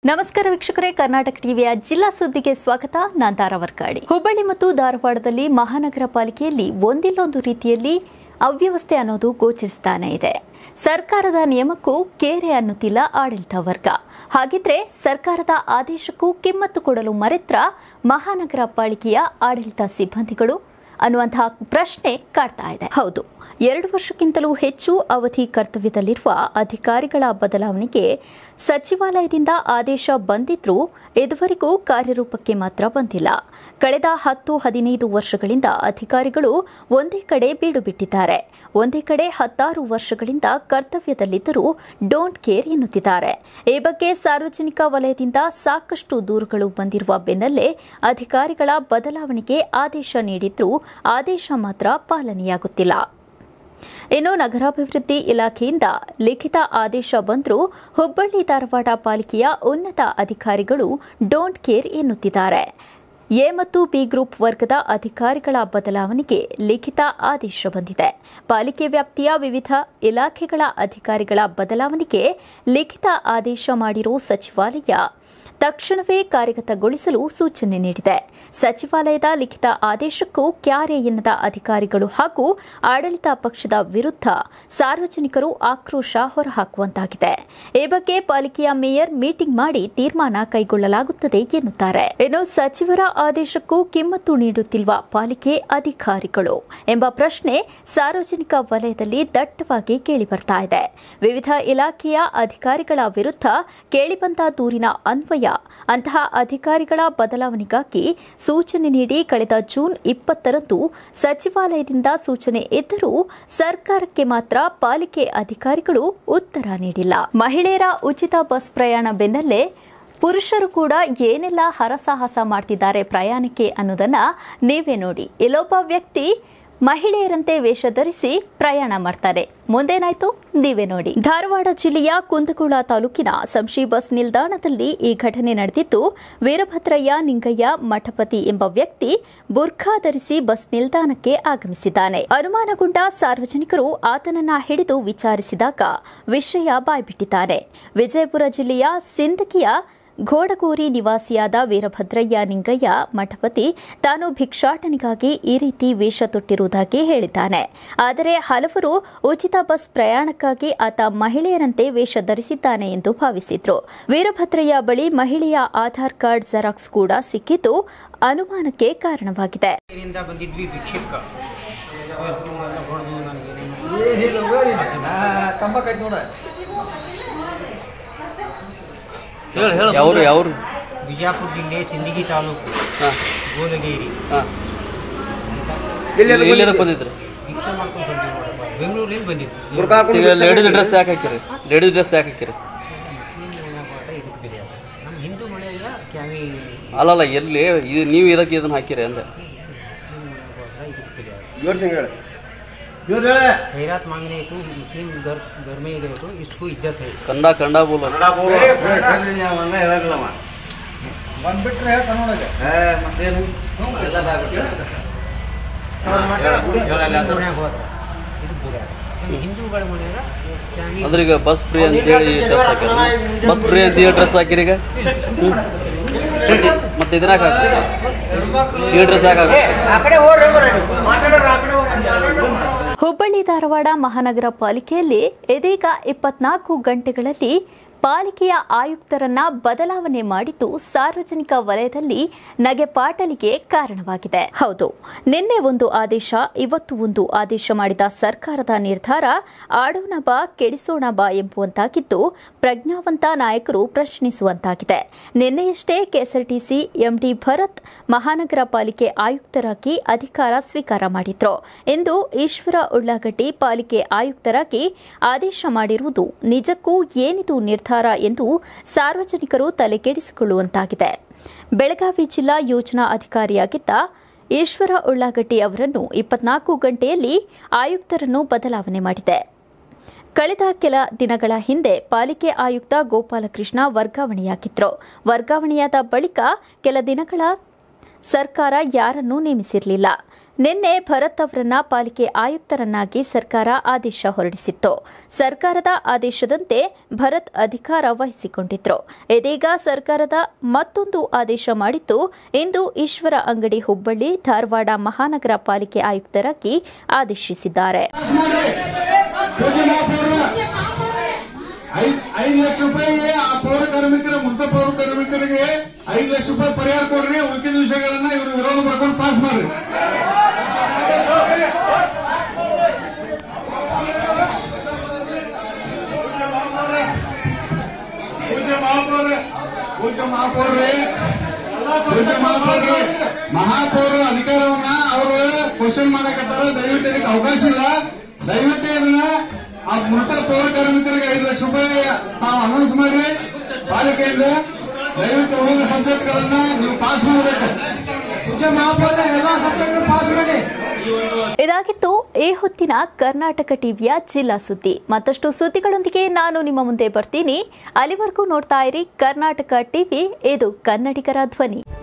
ನಮಸ್ಕಾರ ವೀಕ್ಷಕರೇ ಕರ್ನಾಟಕ ಟಿವಿಯ ಜಿಲ್ಲಾ ಸುದ್ದಿಗೆ ಸ್ವಾಗತ ನಾನ್ ತಾರಾ ವರ್ಕಾಡಿ ಹುಬ್ಬಳ್ಳಿ ಮತ್ತು ಧಾರವಾಡದಲ್ಲಿ ಮಹಾನಗರ ಪಾಲಿಕೆಯಲ್ಲಿ ಒಂದಿಲ್ಲೊಂದು ರೀತಿಯಲ್ಲಿ ಅವ್ಯವಸ್ಥೆ ಅನ್ನೋದು ಗೋಚರಿಸ್ತಾನೆ ಇದೆ ಸರ್ಕಾರದ ನಿಯಮಕ್ಕೂ ಕೇರೆ ಅನ್ನುತ್ತಿಲ್ಲ ಆಡಳಿತ ವರ್ಗ ಹಾಗಿದ್ರೆ ಸರ್ಕಾರದ ಆದೇಶಕ್ಕೂ ಕಿಮ್ಮತ್ತು ಕೊಡಲು ಮರೆತ್ರ ಮಹಾನಗರ ಪಾಲಿಕೆಯ ಆಡಳಿತ ಸಿಬ್ಬಂದಿಗಳು ಅನ್ನುವಂತಹ ಪ್ರಶ್ನೆ ಕಾಡ್ತಾ ಇದೆ ಹೌದು ಎರಡು ವರ್ಷಕ್ಕಿಂತಲೂ ಹೆಚ್ಚು ಅವಧಿ ಕರ್ತವ್ಯದಲ್ಲಿರುವ ಅಧಿಕಾರಿಗಳ ಬದಲಾವಣೆಗೆ ಸಚಿವಾಲಯದಿಂದ ಆದೇಶ ಬಂದಿದ್ರೂ ಇದುವರೆಗೂ ಕಾರ್ಯರೂಪಕ್ಕೆ ಮಾತ್ರ ಬಂದಿಲ್ಲ ಕಳೆದ ಹತ್ತು ಹದಿನೈದು ವರ್ಷಗಳಿಂದ ಅಧಿಕಾರಿಗಳು ಒಂದೇ ಕಡೆ ಬೀಡು ಬಿಟ್ಟಿದ್ದಾರೆ ಒಂದೇ ಕಡೆ ಹತ್ತಾರು ವರ್ಷಗಳಿಂದ ಕರ್ತವ್ಯದಲ್ಲಿದ್ದರೂ ಡೋಂಟ್ ಕೇರ್ ಎನ್ನುತ್ತಿದ್ದಾರೆ ಈ ಬಗ್ಗೆ ಸಾರ್ವಜನಿಕ ವಲಯದಿಂದ ಸಾಕಷ್ಟು ದೂರುಗಳು ಬಂದಿರುವ ಬೆನ್ನಲ್ಲೇ ಅಧಿಕಾರಿಗಳ ಬದಲಾವಣೆಗೆ ಆದೇಶ ನೀಡಿದ್ರೂ ಆದೇಶ ಮಾತ್ರ ಪಾಲನೆಯಾಗುತ್ತಿಲ್ಲ ಇನ್ನು ನಗರಾಭಿವೃದ್ಧಿ ಇಲಾಖೆಯಿಂದ ಲಿಖಿತ ಆದೇಶ ಬಂದರೂ ಹುಬ್ಬಳ್ಳಿ ಧಾರವಾಡ ಪಾಲಿಕೆಯ ಉನ್ನತ ಅಧಿಕಾರಿಗಳು ಡೋಂಟ್ ಕೇರ್ ಎನ್ನುತ್ತಿದ್ದಾರೆ ಎ ಮತ್ತು ಬಿ ಗ್ರೂಪ್ ವರ್ಗದ ಅಧಿಕಾರಿಗಳ ಬದಲಾವಣೆಗೆ ಲಿಖಿತ ಆದೇಶ ಬಂದಿದೆ ಪಾಲಿಕೆ ವ್ಯಾಪ್ತಿಯ ವಿವಿಧ ಇಲಾಖೆಗಳ ಅಧಿಕಾರಿಗಳ ಬದಲಾವಣೆಗೆ ಲಿಖಿತ ಆದೇಶ ಮಾಡಿರೋ ಸಚಿವಾಲಯ ತಕ್ಷಣವೇ ಕಾರ್ಯಗತಗೊಳಿಸಲು ಸೂಚನೆ ನೀಡಿದೆ ಸಚಿವಾಲಯದ ಲಿಖಿತ ಆದೇಶಕ್ಕೂ ಕ್ಯಾರೆ ಎನ್ನದ ಅಧಿಕಾರಿಗಳು ಹಾಗೂ ಆಡಳಿತ ಪಕ್ಷದ ವಿರುದ್ಧ ಸಾರ್ವಜನಿಕರು ಆಕ್ರೋಶ ಹೊರಹಾಕುವಂತಾಗಿದೆ ಈ ಬಗ್ಗೆ ಪಾಲಿಕೆಯ ಮೇಯರ್ ಮೀಟಿಂಗ್ ಮಾಡಿ ತೀರ್ಮಾನ ಕೈಗೊಳ್ಳಲಾಗುತ್ತದೆ ಎನ್ನುತ್ತಾರೆ ಇನ್ನು ಸಚಿವರ ಆದೇಶಕ್ಕೂ ಕಿಮ್ಮತ್ತು ನೀಡುತ್ತಿಲ್ವಾ ಪಾಲಿಕೆ ಅಧಿಕಾರಿಗಳು ಎಂಬ ಪ್ರಶ್ನೆ ಸಾರ್ವಜನಿಕ ವಲಯದಲ್ಲಿ ದಟ್ಟವಾಗಿ ಕೇಳಿಬರ್ತಾ ಇದೆ ವಿವಿಧ ಇಲಾಖೆಯ ಅಧಿಕಾರಿಗಳ ವಿರುದ್ಧ ಕೇಳಿಬಂದ ದೂರಿನ ಅನ್ವಯ ಅಂತಹ ಅಧಿಕಾರಿಗಳ ಬದಲಾವಣೆಗಾಗಿ ಸೂಚನೆ ನೀಡಿ ಕಳೆದ ಜೂನ್ ಇಪ್ಪತ್ತರಂದು ಸಚಿವಾಲಯದಿಂದ ಸೂಚನೆ ಇದ್ದರೂ ಸರ್ಕಾರಕ್ಕೆ ಮಾತ್ರ ಪಾಲಿಕೆ ಅಧಿಕಾರಿಗಳು ಉತ್ತರ ನೀಡಿಲ್ಲ ಮಹಿಳೆಯರ ಉಚಿತ ಬಸ್ ಪ್ರಯಾಣ ಬೆನ್ನಲ್ಲೇ ಪುರುಷರು ಕೂಡ ಏನೆಲ್ಲ ಹರಸಾಹಸ ಮಾಡ್ತಿದ್ದಾರೆ ಪ್ರಯಾಣಕ್ಕೆ ಅನ್ನೋದನ್ನ ನೀವೇ ನೋಡಿ ಇಲ್ಲೊಬ್ಬ ವ್ಯಕ್ತಿ ಮಹಿಳೆಯರಂತೆ ವೇಷ ಧರಿಸಿ ಪ್ರಯಾಣ ಮಾಡ್ತಾರೆ ಮುಂದೇನಾಯ್ತು ನೀವೇ ನೋಡಿ ಧಾರವಾಡ ಜಿಲ್ಲೆಯ ಕುಂದಗೋಳ ತಾಲೂಕಿನ ಸಂಶಿ ಬಸ್ ನಿಲ್ದಾಣದಲ್ಲಿ ಈ ಘಟನೆ ನಡೆದಿದ್ದು ವೀರಭದ್ರಯ್ಯ ನಿಂಗಯ್ಯ ಮಠಪತಿ ಎಂಬ ವ್ಯಕ್ತಿ ಬುರ್ಖಾ ಧರಿಸಿ ಬಸ್ ನಿಲ್ದಾಣಕ್ಕೆ ಆಗಮಿಸಿದ್ದಾನೆ ಅನುಮಾನಗೊಂಡ ಸಾರ್ವಜನಿಕರು ಆತನನ್ನ ಹಿಡಿದು ವಿಚಾರಿಸಿದಾಗ ವಿಷಯ ಬಾಯ್ಬಿಟ್ಟಿದ್ದಾನೆ ವಿಜಯಪುರ ಜಿಲ್ಲೆಯ ಸಿಂದಗಿಯ ಘೋಡಗೂರಿ ನಿವಾಸಿಯಾದ ವೀರಭದ್ರಯ್ಯ ನಿಂಗಯ್ಯ ಮಠಪತಿ ತಾನು ಭಿಕ್ಷಾಟನೆಗಾಗಿ ಈ ರೀತಿ ವೇಷ ತೊಟ್ಟಿರುವುದಾಗಿ ಹೇಳಿದ್ದಾನೆ ಆದರೆ ಹಲವರು ಉಚಿತ ಬಸ್ ಪ್ರಯಾಣಕ್ಕಾಗಿ ಆತ ಮಹಿಳೆಯರಂತೆ ವೇಷ ಧರಿಸಿದ್ದಾನೆ ಎಂದು ಭಾವಿಸಿದ್ರು ವೀರಭದ್ರಯ್ಯ ಬಳಿ ಮಹಿಳೆಯ ಆಧಾರ್ ಕಾರ್ಡ್ ಜೆರಾಕ್ಸ್ ಕೂಡ ಸಿಕ್ಕಿದ್ದು ಅನುಮಾನಕ್ಕೆ ಕಾರಣವಾಗಿದೆ ಇದರಿಂದ ಬಂದಿದ್ವಿ ಭಿಕ್ಷುಕ ಹೊಡೆದು ಕಂಬಕೈತಿ ನೋಡ ಹೇಳಿ ಹೇಳಿ ಯಾವ್ರು ಯಾವ್ರು ಬಿಜಾಪುರ ಜಿಲ್ಲೆ ಸಿಂದಗಿ ತಾಲೂಕು ಹಾಂ ಗೋಲಗೇರಿ ಹಾಂ ಎಲ್ಲಿ ಅದು ಇಲ್ಲಿ ಎದಕ್ಕೆ ಬಂದಿದ್ರಿ ಭಿಕ್ಷೆ ಮಾಡ್ಕೊಂಡು ಬಂದಿವಿ ನೋಡಪ್ಪ ಬೆಂಗಳೂರಿಂದ ಬಂದಿದ್ವಿ ಬುರ್ಕಾ ಹಾಕೊಂಡು ಈಗ ಲೇಡೀಸ್ ಡ್ರೆಸ್ ಯಾಕೆ ಹಾಕಿರಿ ಲೇಡೀಸ್ ಡ್ರೆಸ್ ಯಾಕೆ ಹಾಕಿರಿ ಇದಕ್ಕೆ ಬಿಡಿ ಅದು ನಮ್ಮ ಹಿಂದೂ ಮನೆಯ ಕ್ಯಾವಿ ಅಲ್ಲಲ್ಲ ಎಲ್ಲಿ ಇದು ನೀವು ಇದಕ್ಕೆ ಇದನ್ನ ಹಾಕಿರಿ ಅಂದೆ ಇದಕ್ಕೆ ಬಿಡಿ ಅದು ಜೋರ್ ಸಿಂಗ್ ಹೇಳ ಜೋರ್ ಹೇಳ खैरात मांगने को मुस्लिम घर घर में ही गए तो इसको इज्जत है ಕಂಡ ಕಂಡ ಬೋಲ ಬಂದ್ಬಿಟ್ರೆ ಹೇಳ್ತಾನ ನೋಡಗ ಮತ್ತೇನು ಮನ್ಯಾಗ ಹೋದ ಇದು ಬಿಡಿ ಅದು. ನಮ್ಮ ಹಿಂದೂಗಳ ಮನೆಯಾಗ ಕ್ಯಾವಿ ಅಂದ್ರೆ ಈಗ ಬಸ್ ಫ್ರೀ ಅಂತೇಳಿ ಡ್ರೆಸ್ ಹಾಕಿರಿ ಬಸ್ ಫ್ರೀ ಅಂತ ಹೇಳಿ ಡ್ರೆಸ್ ಹಾಕಿರಿ ಈಗ ಹ್ಞೂ ಮತ್ತೆ ಮತ್ತೆ ಇದನ್ನ ಯಾಕೆ ಹಾಕ್ತೀರಿ ಈ ಡ್ರೆಸ್ ಯಾಕೆ ಹಾಕ್ತೀರಿ ಹುಬ್ಬಳ್ಳಿ ಧಾರವಾಡ ಮಹಾನಗರ ಪಾಲಿಕೆಯಲ್ಲಿ ಇದೀಗ ಇಪ್ಪತ್ನಾಲ್ಕು ಗಂಟೆಗಳಲ್ಲಿ ಪಾಲಿಕೆಯ ಆಯುಕ್ತರನ್ನ ಬದಲಾವಣೆ ಮಾಡಿದ್ದು ಸಾರ್ವಜನಿಕ ವಲಯದಲ್ಲಿ ನಗೆಪಾಟಲಿಗೆ ಕಾರಣವಾಗಿದೆ ಹೌದು ನಿನ್ನೆ ಒಂದು ಆದೇಶ ಇವತ್ತು ಒಂದು ಆದೇಶ ಮಾಡಿದ ಸರ್ಕಾರದ ನಿರ್ಧಾರ ಆಡೋಣ ಬಾ ಕೆಡಿಸೋಣ ಬಾ ಎಂಬುವಂತಾಗಿದ್ದು ಪ್ರಜ್ಞಾವಂತ ನಾಯಕರು ಪ್ರಶ್ನಿಸುವಂತಾಗಿದೆ ನಿನ್ನೆಯಷ್ಟೇ ಕೆಎಸ್ಆರ್ಟಿಸಿ ಎಂಡಿ ಭರತ್ ಮಹಾನಗರ ಪಾಲಿಕೆ ಆಯುಕ್ತರಾಗಿ ಅಧಿಕಾರ ಸ್ವೀಕಾರ ಮಾಡಿದ್ರು ಇಂದು ಈಶ್ವರ ಉಳ್ಳಾಗಡ್ಡಿ ಪಾಲಿಕೆ ಆಯುಕ್ತರಾಗಿ ಆದೇಶ ಮಾಡಿರುವುದು ನಿಜಕ್ಕೂ ಏನಿದು ನಿರ್ಧಾರ ಎಂದು ಸಾರ್ವಜನಿಕರು ತಲೆಕೆಡಿಸಿಕೊಳ್ಳುವಂತಾಗಿದೆ ಬೆಳಗಾವಿ ಜಿಲ್ಲಾ ಯೋಜನಾ ಅಧಿಕಾರಿಯಾಗಿದ್ದ ಈಶ್ವರ ಉಳ್ಳಾಗಡ್ಡಿ ಅವರನ್ನು ಇಪ್ಪತ್ನಾಲ್ಕು ಗಂಟೆಯಲ್ಲಿ ಆಯುಕ್ತರನ್ನು ಬದಲಾವಣೆ ಮಾಡಿದೆ ಕಳೆದ ಕೆಲ ದಿನಗಳ ಹಿಂದೆ ಪಾಲಿಕೆ ಆಯುಕ್ತ ಗೋಪಾಲಕೃಷ್ಣ ವರ್ಗಾವಣೆಯಾಗಿದ್ರು ವರ್ಗಾವಣೆಯಾದ ಬಳಿಕ ಕೆಲ ದಿನಗಳ ಸರ್ಕಾರ ಯಾರನ್ನೂ ನೇಮಿಸಿರಲಿಲ್ಲ ನಿನ್ನೆ ಭರತ್ ಅವರನ್ನ ಪಾಲಿಕೆ ಆಯುಕ್ತರನ್ನಾಗಿ ಸರ್ಕಾರ ಆದೇಶ ಹೊರಡಿಸಿತ್ತು ಸರ್ಕಾರದ ಆದೇಶದಂತೆ ಭರತ್ ಅಧಿಕಾರ ವಹಿಸಿಕೊಂಡಿದ್ರು ಇದೀಗ ಸರ್ಕಾರದ ಮತ್ತೊಂದು ಆದೇಶ ಮಾಡಿದ್ದು ಇಂದು ಈಶ್ವರ ಅಂಗಡಿ ಹುಬ್ಬಳ್ಳಿ ಧಾರವಾಡ ಮಹಾನಗರ ಪಾಲಿಕೆ ಆಯುಕ್ತರಾಗಿ ಆದೇಶಿಸಿದ್ದಾರೆ ಪೂಜೆ ಮಹಾಪೌರ ಐದ್ ಐದು ಲಕ್ಷ ರೂಪಾಯಿಗೆ ಆ ಪೌರ ಕಾರ್ಮಿಕರ ಮುಕ್ತ ಪೌರ ಕಾರ್ಮಿಕರಿಗೆ ಐದು ಲಕ್ಷ ರೂಪಾಯಿ ಪರಿಹಾರ ಕೊಡ್ರಿ ಉಳಿದ ವಿಷಯಗಳನ್ನ ಇವರು ವಿರೋಧ ಬರ್ಕೊಂಡು ಪಾಸ್ ಮಾಡ್ರಿ ಪೂಜೆ ಮಹಾಪೌರ ಪೂಜೆ ಮಹಾಪೌರ್ರೆ ಪೂಜೆ ಮಹಾಪೌರ್ರೆ ಮಹಾಪೌರರ ಅಧಿಕಾರವನ್ನ ಅವರು ಕ್ವಶನ್ ಮಾಡಕತ್ತಾರ ದಯವಿಟ್ಟು ಇದಕ್ಕೆ ಅವಕಾಶ ಇಲ್ಲ ದಯವಿಟ್ಟು ಇದನ್ನ ಆ ಮೃತ ಪೌರ ಕಾರ್ಮಿಕರಿಗೆ ಐದು ಲಕ್ಷ ರೂಪಾಯಿ ತಾವು ಅನೌನ್ಸ್ ಮಾಡಿ ಪಾಲಿಕೆಯಿಂದ ದಯವಿಟ್ಟು ಉಳಿದ ಸಬ್ಜೆಕ್ಟ್ಗಳನ್ನ ನೀವು ಪಾಸ್ ಮಾಡಬೇಕು ಪೂಜೆ ಮಹಾಪೌರ ಎಲ್ಲ ಸಬ್ಜೆಕ್ಟ್ ಪಾಸ್ ಮಾಡಿ ಇದಾಗಿತ್ತು ಈ ಹೊತ್ತಿನ ಕರ್ನಾಟಕ ಟಿವಿಯ ಜಿಲ್ಲಾ ಸುದ್ದಿ ಮತ್ತಷ್ಟು ಸುದ್ದಿಗಳೊಂದಿಗೆ ನಾನು ನಿಮ್ಮ ಮುಂದೆ ಬರ್ತೀನಿ ಅಲ್ಲಿವರೆಗೂ ನೋಡ್ತಾ ಇರಿ ಕರ್ನಾಟಕ ಟಿವಿ ಇದು ಕನ್ನಡಿಗರ ಧ್ವನಿ